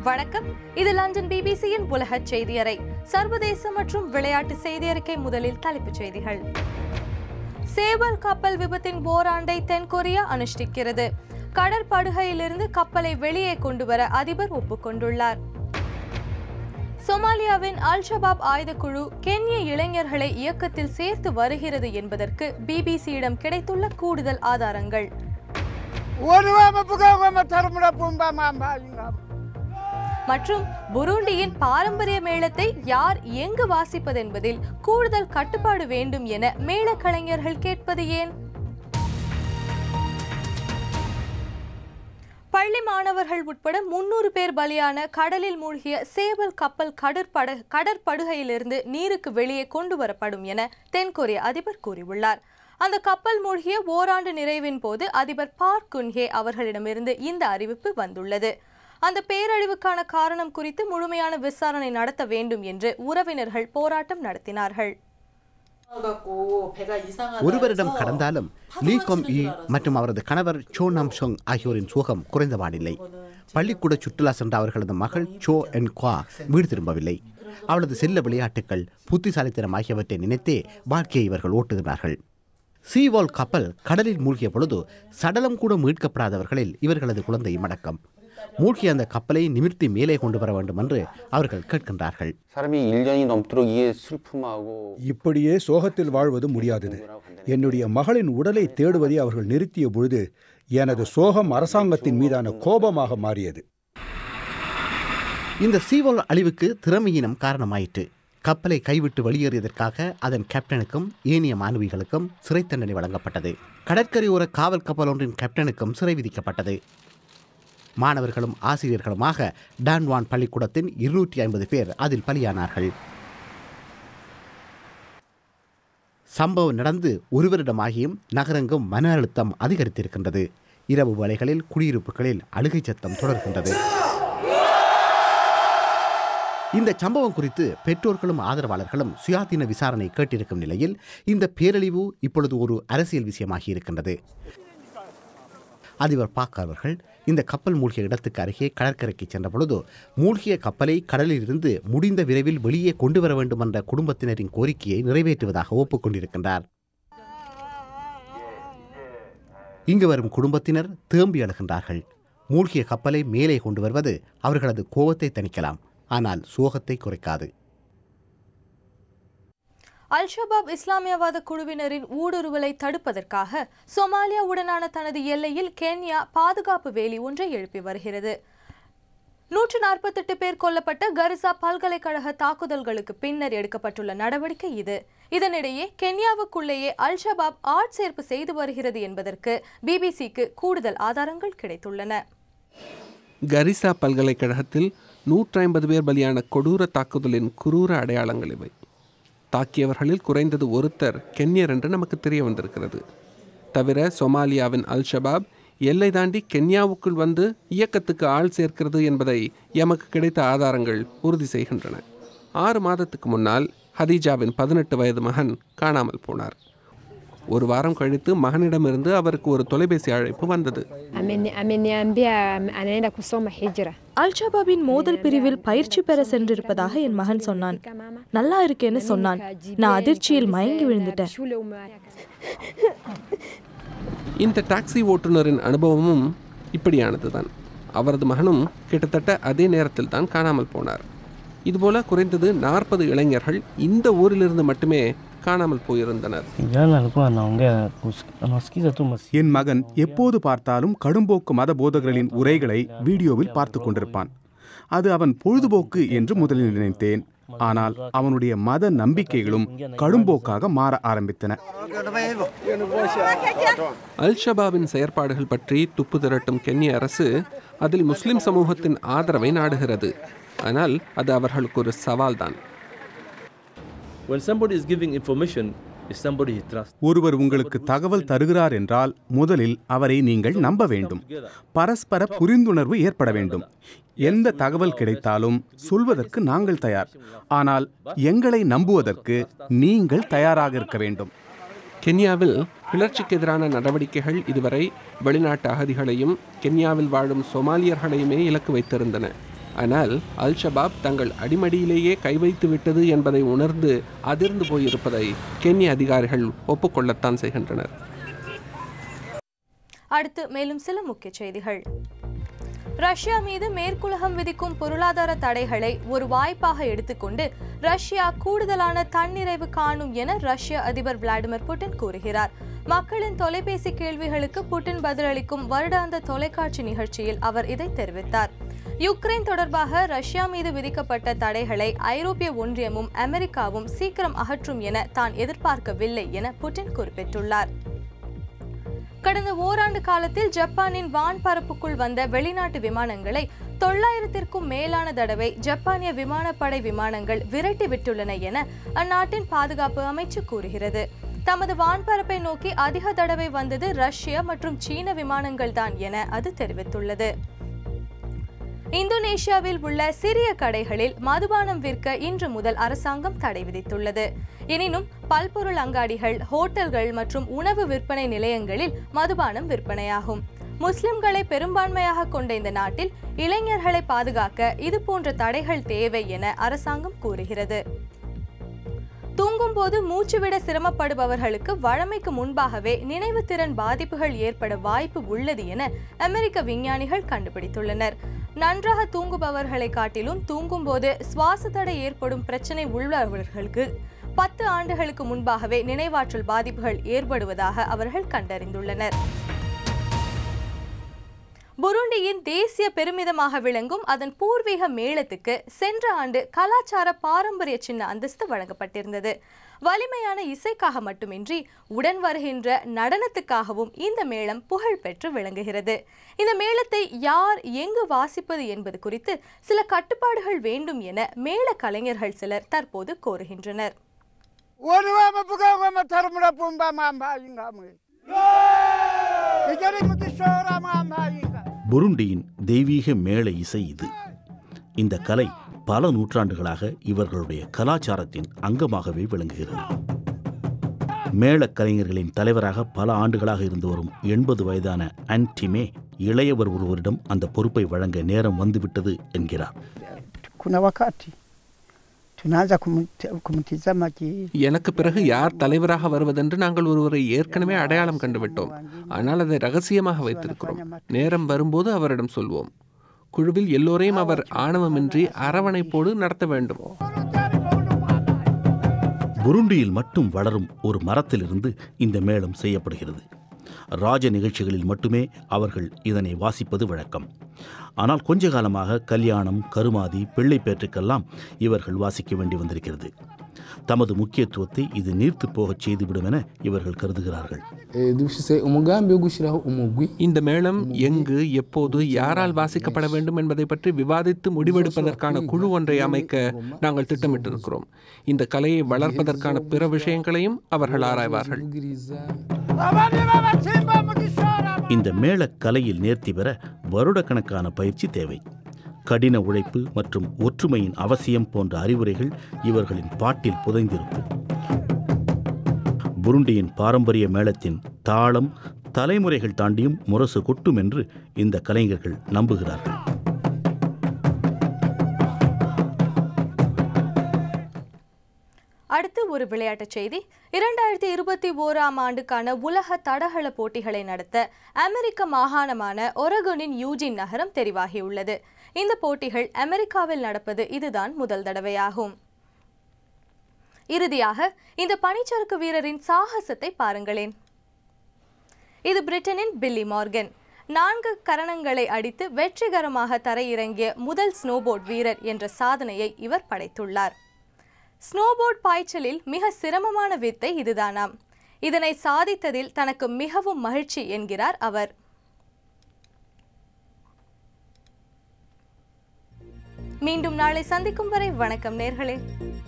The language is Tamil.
வணக்கம் இது லண்டன் பிபிசியின் உலக செய்தியறை சர்வதேச மற்றும் விளையாட்டு செய்தியறிக்கை முதலில் தலைப்புச் செய்திகள் சேவல் கப்பல் விபத்தின் ஓராண்டை தென்கொரியா அனுஷ்டிக்கிறது கடற்படுகையிலிருந்து கப்பலை வெளியே கொண்டு வர அதிபர் ஒப்புக்கொண்டுள்ளார் சொமாலியாவின் அல் ஷபாப் ஆயுதக்குழு கென்ய இளைஞர்களை இயக்கத்தில் சேர்த்து வருகிறது என்பதற்கு பிபிசியிடம் கிடைத்துள்ள கூடுதல் ஆதாரங்கள் மற்றும் புருண்டியின் பாரம்பரிய மேளத்தை யார் எங்கு வாசிப்பது என்பதில் கூடுதல் கட்டுப்பாடு வேண்டும் என மேளக் கலைஞர்கள் கேட்பது ஏன் பள்ளி மாணவர்கள் உட்பட முன்னூறு பேர் பலியான கடலில் மூழ்கிய சேவல் கப்பல் கடற்பட கடற்படுகையிலிருந்து நீருக்கு வெளியே கொண்டு வரப்படும் என தென்கொரிய அதிபர் கூறியுள்ளார் அந்த கப்பல் மூழ்கிய ஓராண்டு நிறைவின் போது அதிபர் பார்க் குன்ஹே அவர்களிடமிருந்து இந்த அறிவிப்பு வந்துள்ளது அந்த பேரழிவுக்கான காரணம் குறித்து முழுமையான விசாரணை நடத்த வேண்டும் என்று உறவினர்கள் போராட்டம் நடத்தினார்கள் ஒருவரிடம் கடந்தாலும் லீ கொம் ஈ மற்றும் அவரது கணவர் சோ நாம் சொங் ஆகியோரின் சோகம் குறைந்தபாடில்லை பள்ளிக்கூட சுற்றுலா சென்ற அவர்களது மகள் சோ என் குவா வீடு திரும்பவில்லை அவளது செல்ல விளையாட்டுகள் புத்திசாலித்தனம் ஆகியவற்றை நினைத்தே வாழ்க்கையை இவர்கள் ஓட்டுகிறார்கள் சீவால் கப்பல் கடலில் மூழ்கிய பொழுது சடலம் கூட மீட்கப்படாதவர்களில் இவர்களது குழந்தை மடக்கம் மூழ்கிய அந்த கப்பலை நிமிர்த்தி மேலே கொண்டு வர வேண்டும் என்று அவர்கள் கேட்கின்றார்கள் 사람이 1년이 넘도록 이에 슬픔하고 இப்படியே சோகத்தில் வாழ்வது முடியாதது என்னுடைய மகளின் உடலை தேடுவதை அவர்கள் நிறுத்திய பொழுது எனது சோகம் அரசாங்கத்தின் மீதான கோபமாக மாறியது இந்த சீவால் அழிவுக்கு திறமையினம் காரணமாயிற்று கப்பலை கைவிட்டு வெளியேறியதற்காக அதன் கேப்டனுக்கும் ஏனைய மாணவிகளுக்கும் சிறை தண்டனை வழங்கப்பட்டது கடற்கரையோர காவல் கப்பல் ஒன்றின் கேப்டனுக்கும் சிறை விதிக்கப்பட்டது மாணவர்களும் ஆசிரியர்களுமாக டான்வான் பள்ளிக்கூடத்தின் இருநூற்றி ஐம்பது பேர் அதில் பலியானார்கள் சம்பவம் நடந்து ஒரு வருடமாகியும் நகரெங்கும் மன அழுத்தம் அதிகரித்திருக்கின்றது இரவு வேளைகளில் குடியிருப்புகளில் அழுகை சத்தம் தொடர்கின்றது இந்த சம்பவம் குறித்து பெற்றோர்களும் ஆதரவாளர்களும் சுயாதீன விசாரணை கேட்டிருக்கும் நிலையில் இந்த பேரழிவு இப்பொழுது ஒரு அரசியல் விஷயமாகி இருக்கின்றது அதிபர் பாக் அவர்கள் இந்த கப்பல் மூழ்கிய இடத்துக்கு அருகே கடற்கரைக்கு சென்ற பொழுது மூழ்கிய கப்பலை கடலில் இருந்து முடிந்த விரைவில் வெளியே கொண்டு வர வேண்டும் என்ற குடும்பத்தினரின் கோரிக்கையை நிறைவேற்றுவதாக ஒப்புக்கொண்டிருக்கின்றார் இங்கு வரும் குடும்பத்தினர் தேம்பி அழுகின்றார்கள் மூழ்கிய கப்பலை மேலே கொண்டு வருவது அவர்களது கோபத்தை தணிக்கலாம் ஆனால் சோகத்தை குறைக்காது அல் ஷபாப் இஸ்லாமியவாத குழுவினரின் ஊடுருவலை தடுப்பதற்காக சொமாலியாவுடனான தனது எல்லையில் கென்யா பாதுகாப்பு வேலி ஒன்றை எழுப்பி வருகிறது நூற்று நாற்பத்தெட்டு பேர் கொல்லப்பட்ட கரிசா பல்கலைக்கழக தாக்குதல்களுக்கு பின்னர் எடுக்கப்பட்டுள்ள நடவடிக்கை இது இதனிடையே கென்யாவுக்குள்ளேயே அல் ஷபாப் ஆட்சேர்ப்பு செய்து வருகிறது என்பதற்கு பிபிசிக்கு கூடுதல் ஆதாரங்கள் கிடைத்துள்ளன கரிசா பல்கலைக்கழகத்தில் நூற்றி ஐம்பது பேர் பலியான கொடூர தாக்குதலின் குரூர அடையாளங்கள் இவை தாக்கியவர்களில் குறைந்தது ஒருத்தர் கென்யர் என்று நமக்கு தெரிய வந்திருக்கிறது தவிர சொமாலியாவின் அல் ஷபாப் எல்லை தாண்டி கென்யாவுக்குள் வந்து இயக்கத்துக்கு ஆள் சேர்க்கிறது என்பதை எமக்கு கிடைத்த ஆதாரங்கள் உறுதி செய்கின்றன ஆறு மாதத்துக்கு முன்னால் ஹதீஜாவின் பதினெட்டு வயது மகன் காணாமல் போனார் ஒரு வாரம் கழித்து மகனிடமிருந்து அவருக்கு ஒரு தொலைபேசி அழைப்பு வந்தது Ameni- ameniambia am- anaenda kusoma hijra அல் ஷபாபின் மோதல் பிரிவில் பயிற்சி பெற சென்றிருப்பதாக என் மகன் சொன்னான் நல்லா இருக்கேன்னு சொன்னான் நான் அதிர்ச்சியில் மயங்கி விழுந்துட்டேன் shule ume இந்த டாக்ஸி ஓட்டுநரின் அனுபவமும் இப்படியானது தான் அவரது மகனும் கிட்டத்தட்ட அதே நேரத்தில் தான் காணாமல் போனார் இதுபோல குறைந்தது நாற்பது இளைஞர்கள் இந்த ஊரிலிருந்து மட்டுமே காணாமல் போயிருந்தனர் Kijana alikuwa anaongea kus- anasikiza tu masi என் மகன் எப்போது பார்த்தாலும் கடும்போக்கு மத போதகர்களின் உரைகளை வீடியோவில் பார்த்து கொண்டிருப்பான் அது அவன் பொழுதுபோக்கு என்று முதலில் நினைத்தேன் ஆனால் அவனுடைய மத நம்பிக்கைகளும் கடும்போக்காக மாற ஆரம்பித்தன அல் ஷபாபின் செயற்பாடுகள் பற்றி துப்பு திரட்டும் கென்ய அரசு அதில் முஸ்லிம் சமூகத்தின் ஆதரவை நாடுகிறது ஆனால் அது அவர்களுக்கு ஒரு சவால்தான் when somebody is giving information is somebody he trusts ஒருவர் உங்களுக்கு தகவல் தருகிறார் என்றால் முதலில் அவரை நீங்கள் நம்ப வேண்டும் பரஸ்பர புரிந்துணர்வு ஏற்பட வேண்டும் எந்த தகவல் கிடைத்தாலும் சொல்வதற்கு நாங்கள் தயார் ஆனால் எங்களை நம்புவதற்கு நீங்கள் தயாராக இருக்க வேண்டும் கென்யாவில் கிளர்ச்சிக்கு எதிரான நடவடிக்கைகள் இதுவரை வெளிநாட்டு அகதிகளையும் கென்யாவில் வாழும் சொமாலியர்களையுமே இலக்கு வைத்திருந்தன ஆனால் அல் ஷபாப் தங்கள் அடிமடியிலேயே கை வைத்து விட்டது என்பதை உணர்ந்து அதிர்ந்து போயிருப்பதை கென்ய அதிகாரிகள் ஒப்புக்கொள்ளத்தான் செய்கின்றனர் அடுத்து மேலும் சில முக்கிய செய்திகள் ரஷ்யா மீது மேற்குலகம் விதிக்கும் பொருளாதார தடைகளை ஒரு வாய்ப்பாக எடுத்துக்கொண்டு ரஷ்யா கூடுதலான தன்னிறைவு காணும் என ரஷ்ய அதிபர் விளாடிமிர் புட்டின் கூறுகிறார் மக்களின் தொலைபேசி கேள்விகளுக்கு புட்டின் பதிலளிக்கும் வருடாந்த தொலைக்காட்சி நிகழ்ச்சியில் அவர் இதை தெரிவித்தார் யுக்ரைன் தொடர்பாக ரஷ்யா மீது விதிக்கப்பட்ட தடைகளை ஐரோப்பிய ஒன்றியமும் அமெரிக்காவும் சீக்கிரம் அகற்றும் என தான் எதிர்பார்க்கவில்லை என புட்டின் குறிப்பிட்டுள்ளார் கடந்த ஓராண்டு காலத்தில் ஜப்பானின் வான்பரப்புக்குள் வந்த வெளிநாட்டு விமானங்களை தொள்ளாயிரத்திற்கும் மேலான தடவை ஜப்பானிய விமானப்படை விமானங்கள் விரட்டி விட்டுள்ளன என அந்நாட்டின் பாதுகாப்பு அமைச்சு கூறுகிறது தமது வான்பரப்பை நோக்கி அதிக தடவை வந்தது ரஷ்ய மற்றும் சீன விமானங்கள் தான் என அது தெரிவித்துள்ளது இந்தோனேஷியாவில் உள்ள சிறிய கடைகளில் மதுபானம் விற்க இன்று முதல் அரசாங்கம் தடை விதித்துள்ளது எனினும் பல்பொருள் அங்காடிகள் ஹோட்டல்கள் மற்றும் உணவு விற்பனை நிலையங்களில் மதுபானம் விற்பனையாகும் முஸ்லிம்களை பெரும்பான்மையாக கொண்ட இந்த நாட்டில் இளைஞர்களை பாதுகாக்க இது போன்ற தடைகள் தேவை என அரசாங்கம் கூறுகிறது தூங்கும்போது மூச்சுவிட சிரமப்படுபவர்களுக்கு வழமைக்கு முன்பாகவே நினைவு திறன் பாதிப்புகள் ஏற்பட வாய்ப்பு உள்ளது என அமெரிக்க விஞ்ஞானிகள் கண்டுபிடித்துள்ளனர் நன்றாக தூங்குபவர்களை காட்டிலும் தூங்கும்போது சுவாச தடை ஏற்படும் பிரச்சனை உள்ளவர்களுக்கு பத்து ஆண்டுகளுக்கு முன்பாகவே நினைவாற்றல் பாதிப்புகள் ஏற்படுவதாக அவர்கள் கண்டறிந்துள்ளனர் புருண்டியின் தேசிய பெருமிதமாக விளங்கும் அதன் பூர்வீக மேளத்துக்கு சென்ற ஆண்டு கலாச்சார பாரம்பரிய சின்ன அந்தஸ்து வழங்கப்பட்டிருந்தது வலிமையான இசைக்காக மட்டுமின்றி உடன் வருகின்ற நடனத்துக்காகவும் இந்த மேளம் புகழ் பெற்று விளங்குகிறது இந்த மேளத்தை யார் எங்கு வாசிப்பது என்பது குறித்து சில கட்டுப்பாடுகள் வேண்டும் என மேள கலைஞர்கள் சிலர் தற்போது கோருகின்றனர் புருண்டியின் தெய்வீக மேள இசை இது இந்த கலை பல நூற்றாண்டுகளாக இவர்களுடைய கலாச்சாரத்தின் அங்கமாகவே விளங்குகிறது மேளக் கலைஞர்களின் தலைவராக பல ஆண்டுகளாக இருந்து வரும் எண்பது வயதான அன்டிமே இளையவர் ஒருவரிடம் அந்த பொறுப்பை வழங்க நேரம் வந்துவிட்டது என்கிறார் kuna wakati tunaanza kumti- kumtizama ki எனக்கு பிறகு யார் தலைவராக வருவதென்று நாங்கள் ஒருவரை ஏற்கனவே அடையாளம் கண்டுவிட்டோம் ஆனால் அதை ரகசியமாக வைத்திருக்கிறோம் நேரம் வரும்போது அவரிடம் சொல்வோம் குழுவில் எல்லோரையும் அவர் ஆணவமின்றி அரவணைப்போடு நடத்த வேண்டும் புருண்டியில் மட்டும் வளரும் ஒரு மரத்திலிருந்து இந்த மேளம் செய்யப்படுகிறது ராஜ நிகழ்ச்சிகளில் மட்டுமே அவர்கள் இதனை வாசிப்பது வழக்கம் ஆனால் கொஞ்ச காலமாக கல்யாணம் கருமாதி பிள்ளை பேற்றுக்கெல்லாம் இவர்கள் வாசிக்க வேண்டி வந்திருக்கிறது தமது முக்கியத்துவத்தை இது நீர்த்து போகச் செய்துவிடும் என இவர்கள் கருதுகிறார்கள் dufise umugambi wo gushyiraho umugwi இந்த மேளம் எங்கு எப்போது யாரால் வாசிக்கப்பட வேண்டும் என்பதை பற்றி விவாதித்து முடிவெடுப்பதற்கான குழு ஒன்றை அமைக்க நாங்கள் திட்டமிட்டிருக்கிறோம் இந்த கலையை வளர்ப்பதற்கான பிற விஷயங்களையும் அவர்கள் ஆராய்வார்கள் இந்த மேளக் கலையில் நேர்த்தி பெற வருடக்கணக்கான பயிற்சி தேவை கடின உழைப்பு மற்றும் ஒற்றுமையின் அவசியம் போன்ற அறிவுரைகள் இவர்களின் பாட்டில் புதைந்திருக்கும் புருண்டியின் பாரம்பரிய மேளத்தின் தாளம் தலைமுறைகள் தாண்டியும் முரசு கொட்டும் என்று இந்த கலைஞர்கள் நம்புகிறார்கள் அடுத்து ஒரு விளையாட்டுச் செய்தி இரண்டாயிரத்தி இருபத்தி ஓராம் ஆண்டுக்கான உலக தடகள போட்டிகளை நடத்த அமெரிக்க மாகாணமான ஒரகோனின் யூஜின் நகரம் தெரிவாகியுள்ளது இந்த போட்டிகள் அமெரிக்காவில் நடப்பது இதுதான் முதல் தடவையாகும் இறுதியாக இந்த பனிச்சறுக்கு வீரரின் சாகசத்தை பாருங்களேன் இது பிரிட்டனின் பில்லி மார்கன் நான்கு கரணங்களை அடித்து வெற்றிகரமாக தரையிறங்கிய முதல் ஸ்னோபோர்ட் வீரர் என்ற சாதனையை இவர் படைத்துள்ளார் ஸ்னோபோர்ட் பாய்ச்சலில் மிக சிரமமான வித்தை இதுதானாம் இதனை சாதித்ததில் தனக்கு மிகவும் மகிழ்ச்சி என்கிறார் அவர் மீண்டும் நாளை சந்திக்கும் வரை வணக்கம் நேர்களே